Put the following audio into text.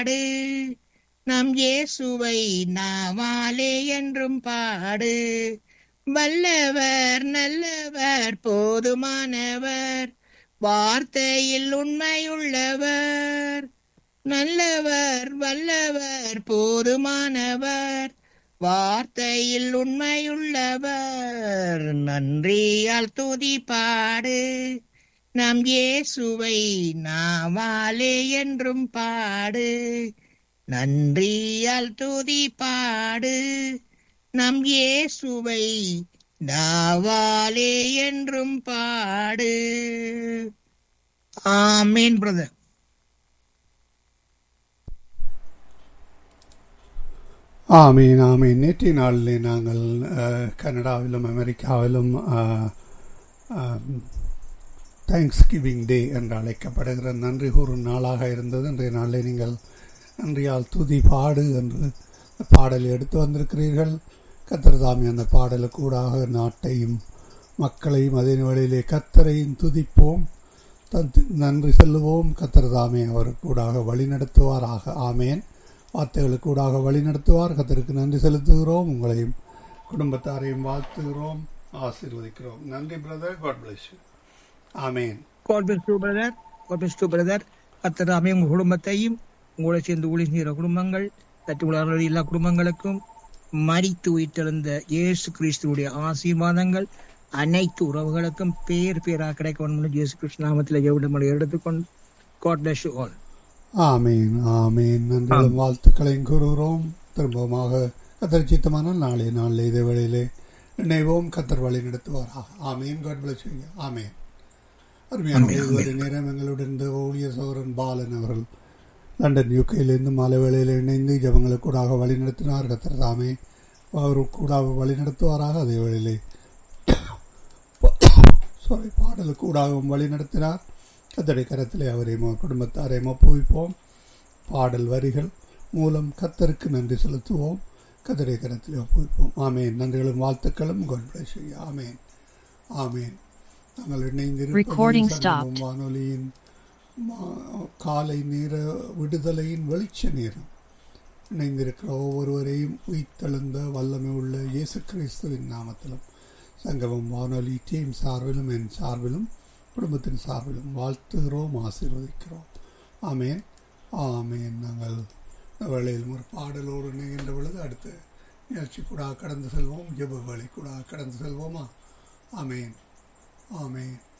பாடு நம் இயேசுவை நாவாலே என்றும் பாடு வல்லவர் நல்லவர் போதுமானவர் வார்த்தையில் உண்மையுள்ளவர் நல்லவர் வல்லவர் போதுமானவர் வார்த்தையில் உண்மையுள்ளவர் நன்றியால் துதி பாடு நம் இயேசுவை நாவாலே என்றும் பாடு நன்றியால் துதி பாடு நம் இயேசுவை நாவாலே என்றும் பாடு ஆமீன் பிரதர் ஆமீன் ஆமீன் நேற்றைய நாளிலே நாங்கள் அஹ், கனடாவிலும் அமெரிக்காவிலும் தேங்க்ஸ் கிவிங் டே என்று அழைக்கப்படுகிற நன்றி கூறும் நாளாக இருந்தது இன்றைய நாளிலே நீங்கள் நன்றியால் துதி பாடு என்று பாடலை எடுத்து வந்திருக்கிறீர்கள் கத்திரதாமி அந்த பாடலுக்கூடாக நாட்டையும் மக்களையும் அதே வேளையிலே கத்தரையும் துதிப்போம் தன் நன்றி செல்லுவோம் கத்திரதாமே அவர் கூடாக வழி நடத்துவாராக ஆமேன் வார்த்தைகளுக்கு கூடாக வழி நடத்துவார் கத்தருக்கு நன்றி செலுத்துகிறோம் உங்களையும் குடும்பத்தாரையும் வாழ்த்துகிறோம் ஆசீர்வதிக்கிறோம் நன்றி brother God bless amen God bless you, brother. God bless you, brother. கர்த்தராமே உங்கள் குடும்பத்தையும் உங்களை சேர்ந்து ஊழி செய்கிற குடும்பங்கள் தட்டு உலகில் எல்லா குடும்பங்களுக்கும் மரித்து உயிர்த்தெழுந்த இயேசு கிறிஸ்துவுடைய ஆசீர்வாதங்கள் அனைத்து உறவுகளுக்கும் பேர் பேராக கிடைக்க வேண்டும் இயேசு கிறிஸ்து நாமத்தில் எவ்வளவு எடுத்துக்கொண்டு காட் பிளஸ் யூ ஆல் ஆமீன் ஆமீன் நன்றிகளும் வாழ்த்துக்களையும் கூறுகிறோம் திரும்பமாக கத்தர் சித்தமானால் நாளை நாளில் இதே வேளையிலே இணைவோம் கத்தர் வழி நடத்துவாராக ஆமீன் காட் பிளஸ் ஆமீன் அருமையான இதுவரை நேரம் எங்களுடன் இருந்த ஊழியர் சோரன் பாலன் அவர்கள் லண்டன் யூகேயிலிருந்து மாலை வேளையில் இணைந்து ஜபங்களுக்கு கூடாக வழி நடத்தினார் கத்தர் தாமே அவர் கூடாக வழி நடத்துவாராக அதே வேளையிலே சாரி பாடலுக்கு கூடாகவும் வழி நடத்தினார் கத்தடை கரத்திலே அவரையும் அவர் குடும்பத்தாரையும் ஒப்புவிப்போம் பாடல் வரிகள் மூலம் கத்தருக்கு நன்றி செலுத்துவோம் கத்தடை கரத்திலே ஒப்புவிப்போம் ஆமேன் நன்றிகளும் வாழ்த்துக்களும் God bless you. ஆமேன் ஆமேன் நாங்கள் Recording இணைந்திருப்பது stopped. சங்கமம் வானொலியின் மா- காலை நேர விடுதலையின் வெளிச்ச நேரம் இணைந்திருக்கிற ஒவ்வொருவரையும் உயிர்த்தெழுந்த வல்லமை உள்ள இயேசு கிறிஸ்துவின் நாமத்திலும் சங்கமம் வானொலி டீம் சார்பிலும் என் சார்பிலும் குடும்பத்தின் சார்பிலும் வாழ்த்துகிறோம் ஆசீர்வதிக்கிறோம் ஆமேன் ஆமேன் நாங்கள் இந்த வேளையில் ஒரு பாடலோடு இணைகின்ற பொழுது அடுத்து நிகழ்ச்சி கூட கடந்து செல்வோம் ஜெப வேலை கூட கடந்து செல்வோமா ஆமேன் ஆமேன்